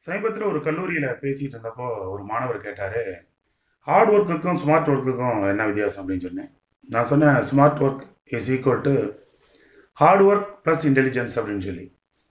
சமீபத்தில் ஒரு கல்லூரியில் பேசிகிட்டு இருந்தப்போ ஒரு மாணவர் கேட்டார் ஹார்ட் ஒர்க்குக்கும் ஸ்மார்ட் ஒர்க்குக்கும் என்ன வித்தியாசம் அப்படின்னு சொன்னேன் நான் சொன்னேன் smart work is equal to hard work plus intelligence அப்படின்னு சொல்லி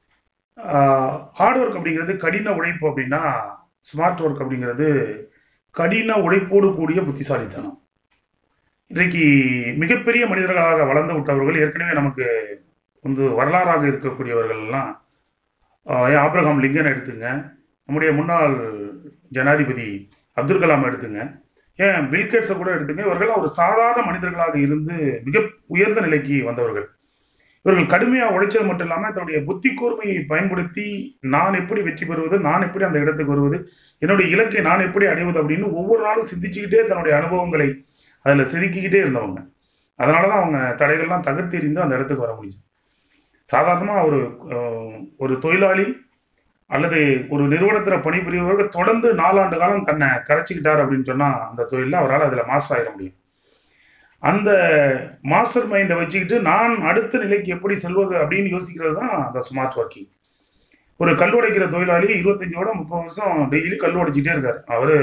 ஹார்ட் ஒர்க் அப்படிங்கிறது கடின உழைப்பு அப்படின்னா ஸ்மார்ட் ஒர்க் அப்படிங்கிறது கடின உழைப்போடு கூடிய புத்திசாலித்தனம் இன்றைக்கு மிகப்பெரிய மனிதர்களாக வளர்ந்து விட்டவர்கள் ஏற்கனவே நமக்கு வந்து வரலாறாக இருக்கக்கூடியவர்கள்லாம் ஆஹ் ஏன் ஆப்ரஹாம் லிங்கன் எடுத்துங்க நம்முடைய முன்னாள் ஜனாதிபதி அப்துல் கலாம் எடுத்துங்க ஏன் பில்கேட்ஸை கூட எடுத்துங்க இவர்கள் ஒரு சாதாரண மனிதர்களாக இருந்து மிக உயர்ந்த நிலைக்கு வந்தவர்கள் இவர்கள் கடுமையாக உழைச்சது மட்டும் இல்லாமல் தன்னுடைய புத்தி கூர்மையை பயன்படுத்தி நான் எப்படி வெற்றி பெறுவது நான் எப்படி அந்த இடத்துக்கு வருவது என்னுடைய இலக்கை நான் எப்படி அடைவது அப்படின்னு ஒவ்வொரு நாளும் சிந்திச்சுக்கிட்டே தன்னுடைய அனுபவங்களை அதில் செதுக்கிக்கிட்டே இருந்தவங்க அதனால தான் அவங்க தடைகள்லாம் தகர்த்து எறிந்து அந்த இடத்துக்கு வர முடிஞ்சது சாதாரணமாக ஒரு அஹ், ஒரு தொழிலாளி அல்லது ஒரு நிறுவனத்தில் பணிபுரியவர்கள் தொடர்ந்து நாலாண்டு காலம் தன்னை கரைச்சிக்கிட்டார் அப்படின்னு சொன்னால் அந்த தொழிலில் அவரால் அதில் மாஸ்டர் ஆயிட முடியும் அந்த மாஸ்டர் மைண்டை வச்சுக்கிட்டு நான் அடுத்த நிலைக்கு எப்படி செல்வது அப்படின்னு யோசிக்கிறது தான் அந்த ஸ்மார்ட் ஒர்க்கிங் ஒரு கல் உடைக்கிற தொழிலாளி இருபத்தஞ்சோட முப்பது வருஷம் டெய்லி கல் உடைச்சிட்டே இருக்கார் அவர்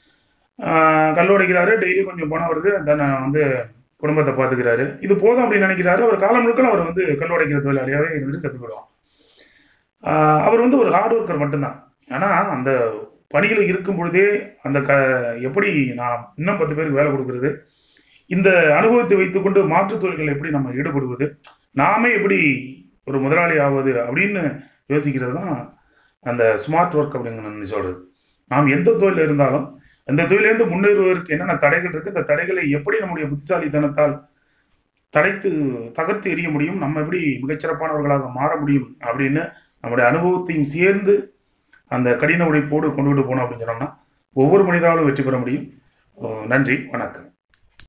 கல் உடைக்கிறாரு டெய்லி கொஞ்சம் பணம் வருது தன்னை வந்து குடும்பத்தை பார்த்துக்கிறாரு இது போதும் அப்படின்னு நினைக்கிறாரு அவர் காலம் முழுக்க அவர் வந்து கல் உடைக்கிற தொழிலாளியாகவே இருந்துட்டு செத்து போயிடுவான் ஆஹ் அவர் வந்து ஒரு ஹார்ட் ஒர்க்கர் மட்டும்தான் ஆனால் அந்த பணியில் இருக்கும் பொழுதே அந்த க எப்படி நான் இன்னும் பத்து பேருக்கு வேலை கொடுக்கறது இந்த அனுபவத்தை வைத்துக்கொண்டு மாற்றுத் தொழில்கள் எப்படி நம்ம ஈடுபடுவது நாமே எப்படி ஒரு முதலாளி ஆவது அப்படின்னு யோசிக்கிறது தான் அந்த ஸ்மார்ட் ஒர்க் அப்படிங்கிறது சொல்கிறது நாம் எந்த தொழில் இருந்தாலும் அந்த தொழிலேருந்து முன்னேறுவதற்கு என்னென்ன தடைகள் இருக்குது இந்த தடைகளை எப்படி நம்முடைய புத்திசாலித்தனத்தால் தடைத்து தகர்த்து எறிய முடியும் நம்ம எப்படி மிகச்சிறப்பானவர்களாக மாற முடியும் அப்படின்னு நம்முடைய அனுபவத்தையும் சேர்ந்து அந்த கடின உழைப்போடு கொண்டுகிட்டு போனோம் அப்படின்னு சொன்னோம்னா ஒவ்வொரு மனிதனாலும் வெற்றி பெற முடியும் அஹ் நன்றி வணக்கம்